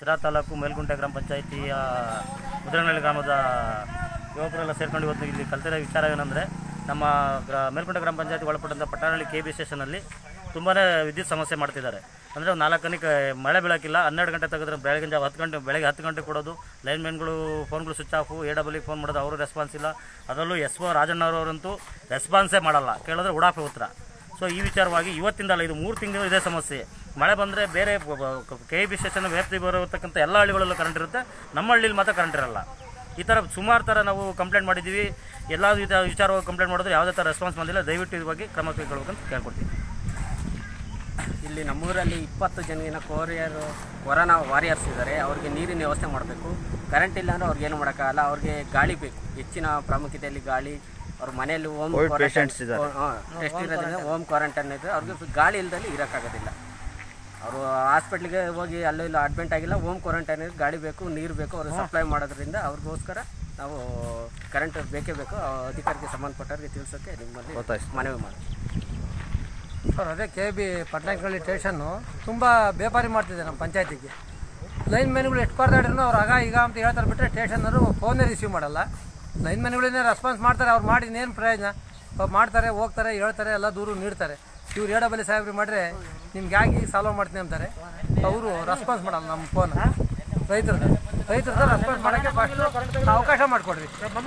ಸಿರಾ ತಾಲೂಕು ಮೇಲ್ಗುಂಟೆ ಗ್ರಾಮ ಪಂಚಾಯಿತಿಯ ಮುದ್ರನಹಳ್ಳಿ ಗ್ರಾಮದ ಯುವಕರೆಲ್ಲ ಸೇರ್ಕೊಂಡು ಇವತ್ತು ಇಲ್ಲಿ ಕಲ್ತಿರೋ ವಿಚಾರ ಏನಂದರೆ ನಮ್ಮ ಗ್ರಾ ಮೇಲ್ಗುಂಟೆ ಗ್ರಾಮ ಪಂಚಾಯತಿ ಒಳಪಟ್ಟಂಥ ಪಟ್ಟಣಹಳ್ಳಿ ಕೆ ಬಿ ಸ್ಟೇಷನಲ್ಲಿ ತುಂಬಾ ವಿದ್ಯುತ್ ಸಮಸ್ಯೆ ಮಾಡ್ತಿದ್ದಾರೆ ಅಂದರೆ ಒಂದು ನಾಲ್ಕು ಗಂಟೆ ಮಳೆ ಬೀಳೋಕ್ಕಿಲ್ಲ ಹನ್ನೆರಡು ಗಂಟೆ ತೆಗೆದ್ರೆ ಬೆಳಗಿನ ಜಾವ ಹತ್ತು ಗಂಟೆ ಬೆಳಗ್ಗೆ ಹತ್ತು ಗಂಟೆ ಕೊಡೋದು ಲೈನ್ಮೆನ್ಗಳು ಫೋನ್ಗಳು ಸ್ವಿಚ್ ಆಫು ಎ ಡಬಲಿಗೆ ಫೋನ್ ಮಾಡೋದು ಅವರು ರೆಸ್ಪಾನ್ಸ್ ಇಲ್ಲ ಅದರಲ್ಲೂ ಎಸ್ ಒ ರಾಜಣ್ಣವರಂತೂ ರೆಸ್ಪಾನ್ಸೇ ಮಾಡಲ್ಲ ಕೇಳಿದ್ರೆ ಉಡಾಫೆ ಉತ್ತರ ಸೊ ಈ ವಿಚಾರವಾಗಿ ಇವತ್ತಿಂದಲ್ಲ ಇದು ಮೂರು ತಿಂಗಳು ಇದೇ ಸಮಸ್ಯೆ ಮಳೆ ಬಂದರೆ ಬೇರೆ ಕೆ ಬಿ ಸ್ಟೇಷನ್ ವ್ಯಾಪ್ತಿ ಬರತಕ್ಕಂಥ ಎಲ್ಲ ಹಳ್ಳಿಗಳಲ್ಲೂ ಕರೆಂಟ್ ಇರುತ್ತೆ ನಮ್ಮ ಹಳ್ಳಿಲಿ ಮಾತ್ರ ಕರೆಂಟ್ ಇರಲ್ಲ ಈ ಥರ ಸುಮಾರು ಥರ ನಾವು ಕಂಪ್ಲೇಂಟ್ ಮಾಡಿದ್ದೀವಿ ಎಲ್ಲ ವಿಧ ವಿಚಾರವಾಗಿ ಕಂಪ್ಲೇಂಟ್ ಮಾಡಿದ್ರೆ ಯಾವುದೇ ಥರ ರೆಸ್ಪಾನ್ಸ್ ಬಂದಿಲ್ಲ ದಯವಿಟ್ಟು ಇದ್ರ ಬಗ್ಗೆ ಕ್ರಮ ಕೈಗೊಳ್ಬೇಕಂತ ಕೇಳ್ಕೊಡ್ತೀನಿ ಇಲ್ಲಿ ನಮ್ಮೂರಲ್ಲಿ ಇಪ್ಪತ್ತು ಜನ ಕೋರಿಯರ್ ಕೊರೋನಾ ವಾರಿಯರ್ಸ್ ಇದ್ದಾರೆ ಅವ್ರಿಗೆ ನೀರಿನ ವ್ಯವಸ್ಥೆ ಮಾಡಬೇಕು ಕರೆಂಟ್ ಇಲ್ಲ ಅಂದರೆ ಅವ್ರಿಗೆ ಏನು ಮಾಡೋಕ್ಕಾಗಲ್ಲ ಅವ್ರಿಗೆ ಗಾಳಿ ಬೇಕು ಹೆಚ್ಚಿನ ಪ್ರಾಮುಖ್ಯತೆಯಲ್ಲಿ ಗಾಳಿ ಅವ್ರ ಮನೆಯಲ್ಲಿ ಹೋಮ್ patients ಇದ್ದಾರೆ. ಟೆಸ್ಟ್ ಇರೋದ್ರಿಂದ ಹೋಮ್ ಕ್ವಾರಂಟೈನ್ ಇದೆ ಅವ್ರಿಗೆ ಗಾಳಿ ಇಲ್ದಲ್ಲಿ ಇರೋಕ್ಕಾಗೋದಿಲ್ಲ ಅವರು ಹಾಸ್ಪಿಟ್ಲಿಗೆ ಹೋಗಿ ಅಲ್ಲೂ ಇಲ್ಲ ಅಡ್ಮಿಂಟ್ ಆಗಿಲ್ಲ ಹೋಮ್ ಕ್ವಾರಂಟೈನ್ ಗಾಳಿ ಬೇಕು ನೀರು ಬೇಕು ಅವ್ರಿಗೆ ಸಪ್ಲೈ ಮಾಡೋದ್ರಿಂದ ಅವ್ರಿಗೋಸ್ಕರ ನಾವು ಕರೆಂಟ್ ಬೇಕೇ ಬೇಕು ಆ ಅಧಿಕಾರಿಗೆ ಸಂಬಂಧಪಟ್ಟವ್ರಿಗೆ ತಿಳಿಸೋಕ್ಕೆ ನಿಮ್ಮಲ್ಲಿ ಮನವಿ ಮಾಡಿ ಸರ್ ಅದೇ ಕೆ ಬಿ ಪಟ್ನಾಯಕಹಳ್ಳಿ ಸ್ಟೇಷನ್ನು ತುಂಬ ಬೇಪಾರಿ ಮಾಡ್ತಿದೆ ನಮ್ಮ ಪಂಚಾಯತಿಗೆ ಲೈನ್ ಮ್ಯಾನ್ಗಳು ಎಷ್ಟು ಪರದಾಡ್ರೂ ಅವ್ರು ಆಗ ಈಗ ಅಂತ ಹೇಳ್ತಾರೆ ಬಿಟ್ಟರೆ ಸ್ಟೇಷನ್ನವರು ಫೋನೇ ರಿಸೀವ್ ಮಾಡಲ್ಲ ಲೈನ್ ಮ್ಯಾನ್ಗಳನ್ನೇ ರೆಸ್ಪಾನ್ಸ್ ಮಾಡ್ತಾರೆ ಅವ್ರು ಮಾಡಿ ಇನ್ನೇನು ಪ್ರಯೋಜನ ಪಾಪ ಮಾಡ್ತಾರೆ ಹೋಗ್ತಾರೆ ಹೇಳ್ತಾರೆ ಎಲ್ಲ ದೂರು ನೀಡ್ತಾರೆ ಇವ್ರು ಎ ಡಬಲ್ ಸಾಹೇಬ್ರಿ ಮಾಡಿದ್ರೆ ನಿಮ್ಗೆ ಯಾಕೆ ಈಗ ಸಾಲ್ವ್ ಮಾಡ್ತೀನಿ ಅಂತಾರೆ ಅವರು ರೆಸ್ಪಾನ್ಸ್ ಮಾಡಲ್ಲ ನಮ್ಮ ಫೋನ್ ರೈತರದ್ದು ರೈತರದ್ದು ರೆಸ್ಪಾನ್ಸ್ ಮಾಡೋಕ್ಕೆ ಫಸ್ಟ್ ಅವಕಾಶ ಮಾಡಿಕೊಡ್ರಿ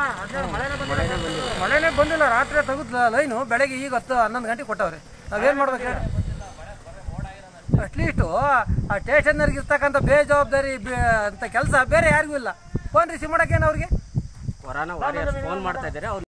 ಮಳೆನೇ ಬಂದಿಲ್ಲ ರಾತ್ರಿ ತೆಗೆದು ಲೈನು ಬೆಳಗ್ಗೆ ಈಗ ಹತ್ತು ಹನ್ನೊಂದು ಗಂಟೆಗೆ ಕೊಟ್ಟವ್ರೆ ನಾವೇನು ಮಾಡ್ಬೇಕು ಹೇಳಿ ಅಟ್ಲೀಸ್ಟು ಆ ಸ್ಟೇಷನರ್ಗೆ ಇರ್ತಕ್ಕಂಥ ಬೇಜವಾಬ್ದಾರಿ ಬೇ- ಅಂತ ಕೆಲಸ ಬೇರೆ ಯಾರಿಗೂ ಇಲ್ಲ ಫೋನ್ ರಿಸೀವ್ ಮಾಡೋಕ್ಕೇನು ಅವ್ರಿಗೆ ಕೊರೋನಾ ವಾರಿಯರ್ಸ್ ಫೋನ್ ಮಾಡ್ತಾ ಇದ್ದಾರೆ ಅವ್ರು